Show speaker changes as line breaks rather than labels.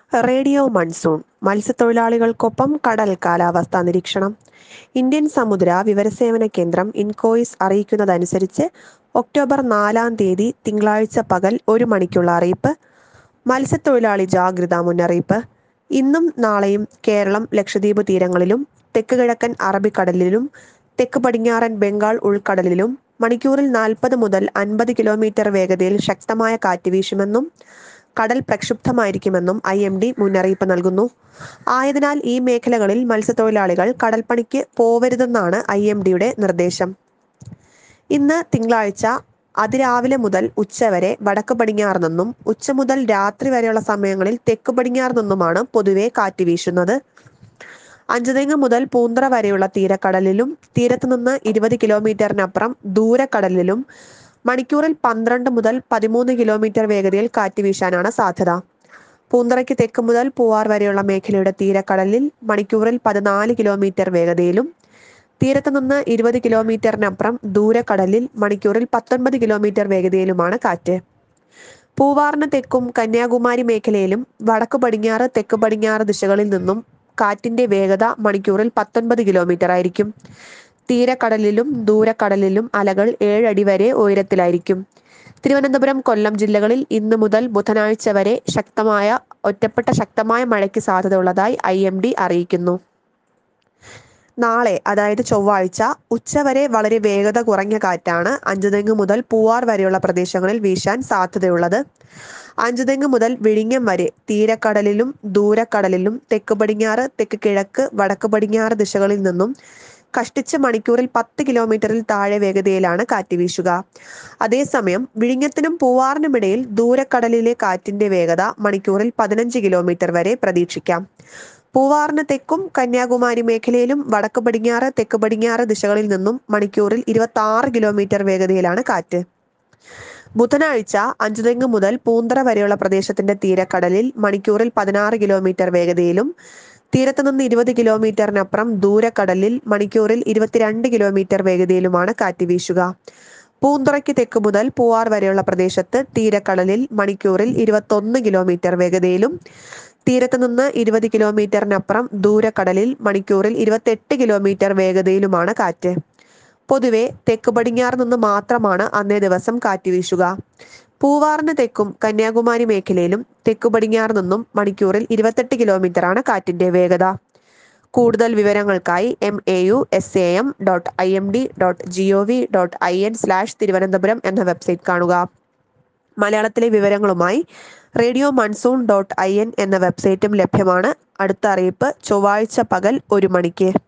radio monsoon മത്സ്യത്തൊഴിലാളികൾക്കൊപ്പം കടൽ കാലാവസ്ഥാ നിരീക്ഷണം ഇന്ത്യൻ സമുദ്ര വിവരസേവന കേന്ദ്രം ഇൻകോയിസ് അറിയിക്കുന്നതനുസരിച്ച് ഒക്ടോബർ നാലാം തീയതി തിങ്കളാഴ്ച പകൽ ഒരു മണിക്കുള്ള അറിയിപ്പ് മത്സ്യത്തൊഴിലാളി ജാഗ്രതാ മുന്നറിയിപ്പ് ഇന്നും നാളെയും കേരളം ലക്ഷദ്വീപ് തീരങ്ങളിലും തെക്ക് കിഴക്കൻ അറബിക്കടലിലും തെക്ക് പടിഞ്ഞാറൻ ബംഗാൾ ഉൾക്കടലിലും മണിക്കൂറിൽ നാൽപ്പത് മുതൽ അൻപത് കിലോമീറ്റർ വേഗതയിൽ ശക്തമായ കാറ്റ് വീശുമെന്നും കടൽ പ്രക്ഷുബ്ധമായിരിക്കുമെന്നും ഐ എം ഡി മുന്നറിയിപ്പ് നൽകുന്നു ആയതിനാൽ ഈ മേഖലകളിൽ മത്സ്യത്തൊഴിലാളികൾ കടൽപ്പണിക്ക് പോവരുതെന്നാണ് ഐ എം ഡിയുടെ നിർദ്ദേശം ഇന്ന് തിങ്കളാഴ്ച അതിരാവിലെ മുതൽ ഉച്ചവരെ വടക്ക് പടിഞ്ഞാറ് നിന്നും ഉച്ച മുതൽ രാത്രി വരെയുള്ള സമയങ്ങളിൽ തെക്ക് പടിഞ്ഞാറ് നിന്നുമാണ് പൊതുവെ കാറ്റ് വീശുന്നത് അഞ്ചുതെങ്ങ് മുതൽ പൂന്തറ വരെയുള്ള തീരക്കടലിലും തീരത്ത് നിന്ന് ഇരുപത് കിലോമീറ്ററിനപ്പുറം ദൂരക്കടലിലും മണിക്കൂറിൽ പന്ത്രണ്ട് മുതൽ പതിമൂന്ന് കിലോമീറ്റർ വേഗതയിൽ കാറ്റ് വീശാനാണ് സാധ്യത പൂന്തറയ്ക്ക് തെക്ക് മുതൽ പൂവാർ വരെയുള്ള മേഖലയുടെ തീരക്കടലിൽ മണിക്കൂറിൽ പതിനാല് കിലോമീറ്റർ വേഗതയിലും തീരത്ത് നിന്ന് ഇരുപത് കിലോമീറ്ററിനപ്പുറം ദൂരക്കടലിൽ മണിക്കൂറിൽ പത്തൊൻപത് കിലോമീറ്റർ വേഗതയിലുമാണ് കാറ്റ് പൂവാറിന് തെക്കും കന്യാകുമാരി മേഖലയിലും വടക്ക് പടിഞ്ഞാറ് തെക്ക് പടിഞ്ഞാറ് ദിശകളിൽ നിന്നും കാറ്റിന്റെ വേഗത മണിക്കൂറിൽ പത്തൊൻപത് കിലോമീറ്റർ ആയിരിക്കും തീരക്കടലിലും ദൂരക്കടലിലും അലകൾ ഏഴടി വരെ ഉയരത്തിലായിരിക്കും തിരുവനന്തപുരം കൊല്ലം ജില്ലകളിൽ ഇന്ന് മുതൽ ബുധനാഴ്ച വരെ ശക്തമായ ഒറ്റപ്പെട്ട ശക്തമായ മഴയ്ക്ക് സാധ്യതയുള്ളതായി ഐ എം ഡി അറിയിക്കുന്നു നാളെ അതായത് ചൊവ്വാഴ്ച ഉച്ചവരെ വളരെ വേഗത കുറഞ്ഞ കാറ്റാണ് അഞ്ചുതെങ്ങ് മുതൽ പൂവാർ വരെയുള്ള പ്രദേശങ്ങളിൽ വീശാൻ സാധ്യതയുള്ളത് അഞ്ചുതെങ്ങ് മുതൽ വിഴിഞ്ഞം വരെ തീരക്കടലിലും ദൂരക്കടലിലും തെക്ക് പടിഞ്ഞാറ് തെക്ക് കിഴക്ക് വടക്ക് പടിഞ്ഞാറ് ദിശകളിൽ നിന്നും കഷ്ടിച്ച് മണിക്കൂറിൽ പത്ത് കിലോമീറ്ററിൽ താഴെ വേഗതയിലാണ് കാറ്റ് വീശുക അതേസമയം വിഴിഞ്ഞത്തിനും പൂവാറിനും ഇടയിൽ ദൂരക്കടലിലെ കാറ്റിന്റെ വേഗത മണിക്കൂറിൽ പതിനഞ്ച് കിലോമീറ്റർ വരെ പ്രതീക്ഷിക്കാം പൂവാറിന് തെക്കും കന്യാകുമാരി മേഖലയിലും വടക്ക് പടിഞ്ഞാറ് തെക്ക് പടിഞ്ഞാറ് ദിശകളിൽ നിന്നും മണിക്കൂറിൽ ഇരുപത്തി ആറ് കിലോമീറ്റർ വേഗതയിലാണ് കാറ്റ് ബുധനാഴ്ച അഞ്ചുതെങ്ങ് മുതൽ പൂന്തറ വരെയുള്ള പ്രദേശത്തിന്റെ തീരക്കടലിൽ മണിക്കൂറിൽ പതിനാറ് കിലോമീറ്റർ വേഗതയിലും തീരത്ത് നിന്ന് ഇരുപത് കിലോമീറ്ററിനപ്പുറം ദൂരക്കടലിൽ മണിക്കൂറിൽ ഇരുപത്തിരണ്ട് കിലോമീറ്റർ വേഗതയിലുമാണ് കാറ്റ് വീശുക പൂന്തുറയ്ക്ക് തെക്ക് മുതൽ പൂവാർ വരെയുള്ള പ്രദേശത്ത് തീരക്കടലിൽ മണിക്കൂറിൽ ഇരുപത്തൊന്ന് കിലോമീറ്റർ വേഗതയിലും തീരത്ത് നിന്ന് ഇരുപത് കിലോമീറ്ററിനപ്പുറം ദൂരക്കടലിൽ മണിക്കൂറിൽ ഇരുപത്തെട്ട് കിലോമീറ്റർ വേഗതയിലുമാണ് കാറ്റ് പൊതുവെ തെക്ക് പടിഞ്ഞാറ് നിന്ന് മാത്രമാണ് അന്നേ ദിവസം കാറ്റ് വീശുക പൂവാറിന് തെക്കും കന്യാകുമാരി മേഖലയിലും തെക്കു പടിഞ്ഞാറ് നിന്നും മണിക്കൂറിൽ ഇരുപത്തെട്ട് കിലോമീറ്ററാണ് കാറ്റിന്റെ വേഗത കൂടുതൽ വിവരങ്ങൾക്കായി M A U S A M dot I M D dot G O V dot I N slash Thiruvananthapuram എന്ന വെബ്സൈറ്റ് കാണുക മലയാളത്തിലെ വിവരങ്ങളുമായി radio monsoon dot I N എന്ന വെബ്സൈറ്റും ലഭ്യമാണ് അടുത്ത അറിയിപ്പ് ചൊവ്വാഴ്ച പകൽ ഒരു മണിക്ക്